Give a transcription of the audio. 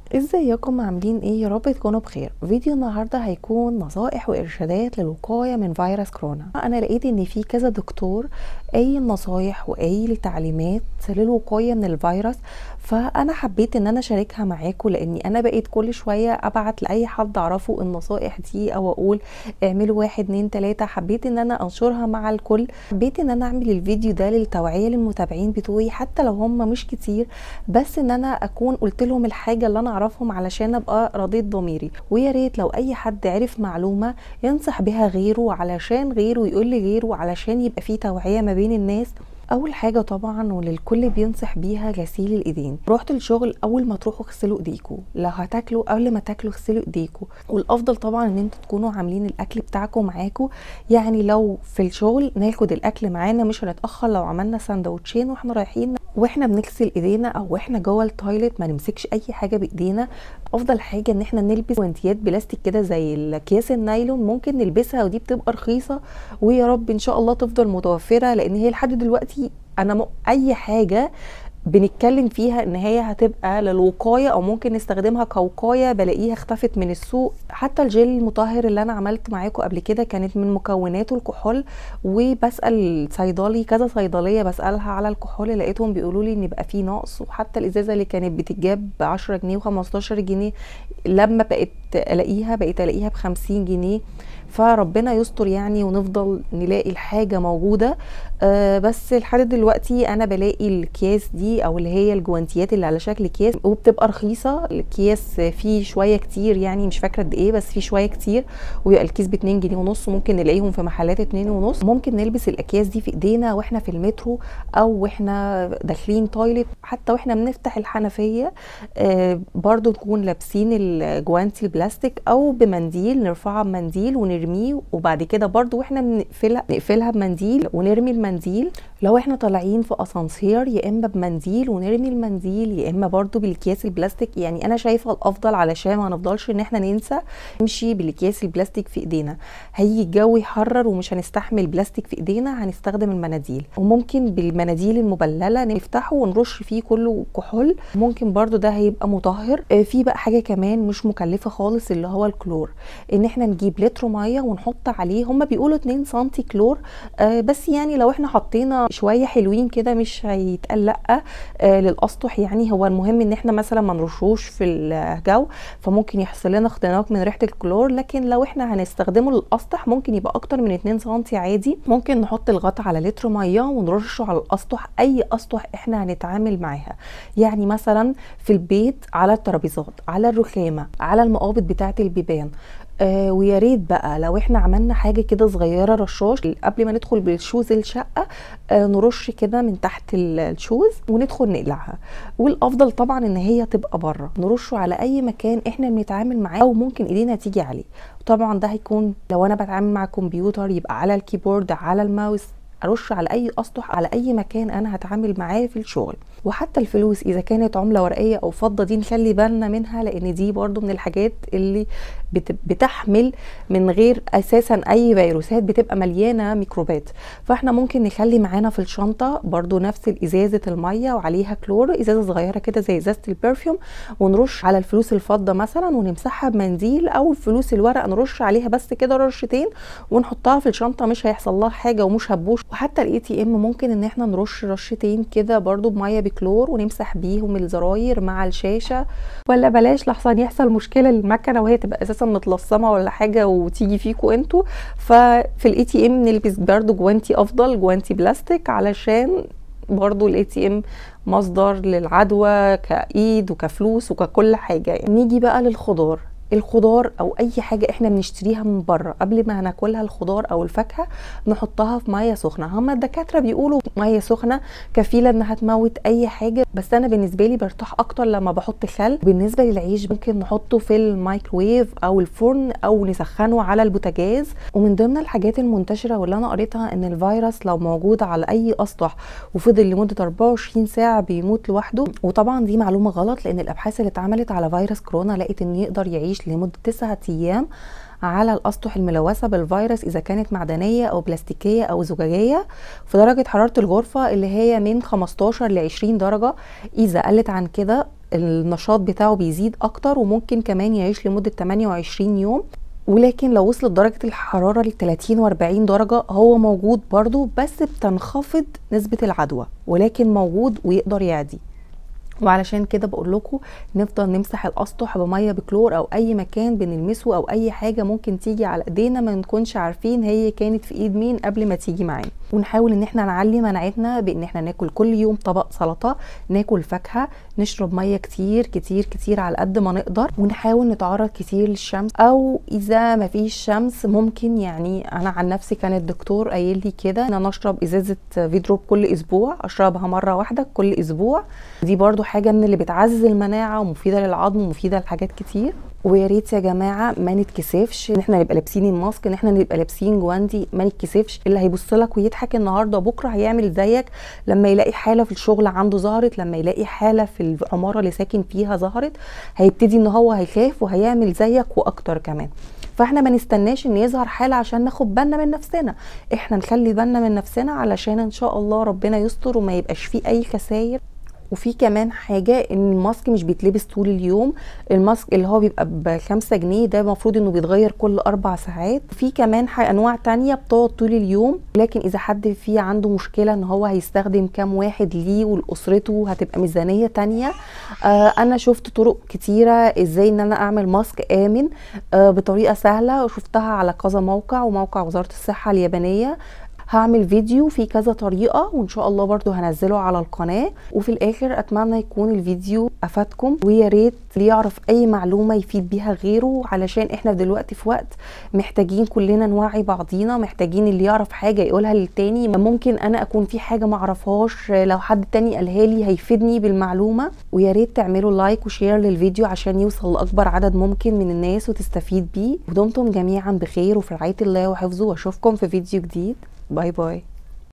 ازيكم عاملين ايه يا رب تكونوا بخير فيديو النهارده هيكون نصائح وارشادات للوقايه من فيروس كورونا انا لقيت ان في كذا دكتور قايل نصايح وقايل تعليمات للوقايه من الفيروس فانا حبيت ان انا اشاركها معاكم لاني انا بقيت كل شويه ابعت لاي حد اعرفه النصائح دي او اقول اعملوا واحد اتنين تلاته حبيت ان انا انشرها مع الكل حبيت ان انا اعمل الفيديو ده للتوعيه للمتابعين بتوعي حتى لو هم مش كتير بس ان انا اكون قلت لهم الحاجه اللي انا اعرفهم علشان ابقى رضيت ضميري ويا ريت لو اي حد عرف معلومه ينصح بها غيره علشان غيره يقول لغيره علشان يبقى في توعيه ما بين الناس اول حاجه طبعا وللكل بينصح بيها غسيل الايدين رحت الشغل اول ما تروحوا اغسلوا ايديكم لو هتاكلوا قبل ما تاكلوا اغسلوا ايديكم والافضل طبعا ان انتوا تكونوا عاملين الاكل بتاعكم معاكم يعني لو في الشغل ناخد الاكل معانا مش هنتاخر لو عملنا سندوتشين واحنا رايحين واحنا بنغسل ايدينا او واحنا جوه التويليت ما نمسكش اي حاجه بايدينا افضل حاجه ان احنا نلبس جوانتيات بلاستيك كده زي الاكياس النايلون ممكن نلبسها ودي بتبقى رخيصه ويا رب ان شاء الله تفضل متوفره لان هي لحد دلوقتي انا م... اي حاجه بنتكلم فيها ان هي هتبقى للوقايه او ممكن نستخدمها كوقايه بلاقيها اختفت من السوق حتى الجل المطهر اللي انا عملت معاكم قبل كده كانت من مكوناته الكحول وبسال صيدلي كذا صيدليه بسالها على الكحول لقيتهم بيقولوا لي ان بقى فيه نقص وحتى الازازه اللي كانت بتتجاب ب 10 جنيه و15 جنيه لما بقيت الاقيها بقيت الاقيها ب 50 جنيه فربنا يستر يعني ونفضل نلاقي الحاجه موجوده آه بس لحد دلوقتي انا بلاقي الكياس دي او اللي هي الجوانتيات اللي على شكل كياس وبتبقى رخيصه الكياس فيه شويه كتير يعني مش فاكره قد ايه بس فيه شويه كتير ويبقى الكيس ب 2 جنيه ونص ممكن نلاقيهم في محلات 2 ونص ممكن نلبس الاكياس دي في ايدينا واحنا في المترو او واحنا داخلين تويلت حتى واحنا بنفتح الحنفيه آه برضو نكون لابسين الجوانتي البلاستيك او بمنديل نرفعها بمنديل ونرميه وبعد كده برضو واحنا بنقفلها نقفلها بمنديل ونرمي المنديل لو احنا طالعين في اسانسير يا اما بمنديل ونرمي المنديل يا اما برضو بالاكياس البلاستيك يعني انا شايفه الافضل علشان ما نفضلش ان احنا ننسى نمشي بالاكياس البلاستيك في ايدينا هيجي الجو يحرر ومش هنستحمل بلاستيك في ايدينا هنستخدم المناديل وممكن بالمناديل المبلله نفتحه ونرش فيه كله كحول ممكن برضو ده هيبقى مطهر في بقى حاجه كمان مش مكلفه خالص اللي هو الكلور ان احنا نجيب لتر ميه ونحط عليه هما بيقولوا 2 سم كلور آه بس يعني لو احنا حطينا شويه حلوين كده مش هيتقال لا آه للاسطح يعني هو المهم ان احنا مثلا ما نرشوش في الجو فممكن يحصل لنا اختناق من ريحه الكلور لكن لو احنا هنستخدمه للاسطح ممكن يبقى اكتر من 2 سم عادي ممكن نحط الغطا على لتر ميه ونرشه على الاسطح اي اسطح احنا هنتعامل معاها يعني مثلا في البيت على الترابيزات على الرخامه على المقابض بتاعه البيبان آه ويا ريت بقى لو احنا عملنا حاجه كده صغيره رشاش قبل ما ندخل بالشوز الشقه آه نرش كده من تحت الشوز وندخل نقلعها والافضل طبعا ان هي تبقى بره نرشه على اي مكان احنا بنتعامل معاه او ممكن ايدينا تيجي عليه طبعا ده هيكون لو انا بتعامل مع كمبيوتر يبقى على الكيبورد على الماوس ارش على اي اسطح على اي مكان انا هتعامل معاه في الشغل وحتى الفلوس اذا كانت عمله ورقيه او فضه دي نخلي بالنا منها لان دي برضو من الحاجات اللي بتحمل من غير اساسا اي فيروسات بتبقى مليانه ميكروبات فاحنا ممكن نخلي معانا في الشنطه برضو نفس ازازه الميه وعليها كلور ازازه صغيره كده زي ازازه البرفيوم ونرش على الفلوس الفضه مثلا ونمسحها بمنديل او الفلوس الورق نرش عليها بس كده رشتين ونحطها في الشنطه مش هيحصل لها حاجه ومش هتبوش وحتى الاي تي ام ممكن ان احنا نرش رشتين كده برضو بميه بكلور ونمسح بيهم الزراير مع الشاشه ولا بلاش لحسن يحصل مشكله للمكنه وهي تبقى اساسا متلصمه ولا حاجه وتيجي فيكوا انتوا ففي الاي تي ام نلبس برضو جوانتي افضل جوانتي بلاستيك علشان برضو الاي تي ام مصدر للعدوى كايد وكفلوس وككل حاجه يعني. نيجي بقى للخضار الخضار او اي حاجه احنا بنشتريها من بره قبل ما هناكلها الخضار او الفاكهه نحطها في ميه سخنه هما الدكاتره بيقولوا ميه سخنه كفيله انها تموت اي حاجه بس انا بالنسبه لي برتاح اكتر لما بحط خل بالنسبه للعيش ممكن نحطه في الميكروويف او الفرن او نسخنه على البوتاجاز ومن ضمن الحاجات المنتشره واللي انا قريتها ان الفيروس لو موجود على اي اسطح وفضل لمده 24 ساعه بيموت لوحده وطبعا دي معلومه غلط لان الابحاث اللي اتعملت على فيروس كورونا لقت ان يقدر يعيش يعيش لمدة تسعة أيام على الأسطح الملوثة بالفيروس إذا كانت معدنية أو بلاستيكية أو زجاجية في درجة حرارة الغرفة اللي هي من 15 ل 20 درجة إذا قلت عن كده النشاط بتاعه بيزيد اكتر وممكن كمان يعيش لمده 28 يوم ولكن لو وصلت درجة الحرارة ل 30 و40 درجة هو موجود برضو بس بتنخفض نسبة العدوى ولكن موجود ويقدر يعدي وعلشان كده بقول لكم نفضل نمسح الاسطح بميه بكلور او اي مكان بنلمسه او اي حاجه ممكن تيجي على ايدينا ما نكونش عارفين هي كانت في ايد مين قبل ما تيجي معانا ونحاول ان احنا نعلي مناعتنا بان احنا ناكل كل يوم طبق سلطه ناكل فاكهه نشرب ميه كتير كتير كتير على قد ما نقدر ونحاول نتعرض كتير للشمس او اذا ما فيش شمس ممكن يعني انا عن نفسي كان الدكتور قايل لي كده ان انا اشرب ازازه فيدروب كل اسبوع اشربها مره واحده كل اسبوع دي برضو حاجه من اللي بتعزز المناعه ومفيده للعظم ومفيده لحاجات كتير ويا ريت يا جماعه ما نتكسفش ان احنا نبقى لابسين الماسك ان احنا نبقى لابسين جواندي ما نتكسفش اللي هيبص لك ويضحك النهارده بكره هيعمل زيك لما يلاقي حاله في الشغل عنده ظهرت لما يلاقي حاله في العماره اللي ساكن فيها ظهرت هيبتدي ان هو هيخاف وهيعمل زيك واكتر كمان فاحنا ما نستناش ان يظهر حاله عشان ناخد بالنا من نفسنا احنا نخلي بالنا من نفسنا علشان ان شاء الله ربنا يستر وما يبقاش فيه اي خسائر وفي كمان حاجة ان الماسك مش بيتلبس طول اليوم الماسك اللي هو بيبقى بخمسة جنيه ده المفروض انه بيتغير كل اربع ساعات في كمان انواع تانية بتقعد طول اليوم لكن اذا حد فيه عنده مشكلة ان هو هيستخدم كام واحد ليه ولاسرته هتبقى ميزانية تانية آه انا شفت طرق كتيرة ازاي ان انا اعمل ماسك امن آه بطريقة سهلة وشفتها على كذا موقع وموقع وزارة الصحة اليابانية هعمل فيديو فيه كذا طريقة وان شاء الله برضو هنزله على القناة وفي الاخر اتمنى يكون الفيديو افادكم ويا ريت اللي يعرف اي معلومة يفيد بيها غيره علشان احنا دلوقتي في وقت محتاجين كلنا نوعي بعضينا محتاجين اللي يعرف حاجة يقولها للتاني ممكن انا اكون في حاجة معرفهاش لو حد تاني قالها لي هيفيدني بالمعلومة ويا ريت تعملوا لايك وشير للفيديو عشان يوصل لاكبر عدد ممكن من الناس وتستفيد بيه ودمتم جميعا بخير وفي رعاية الله وحفظه واشوفكم في فيديو جديد باي باي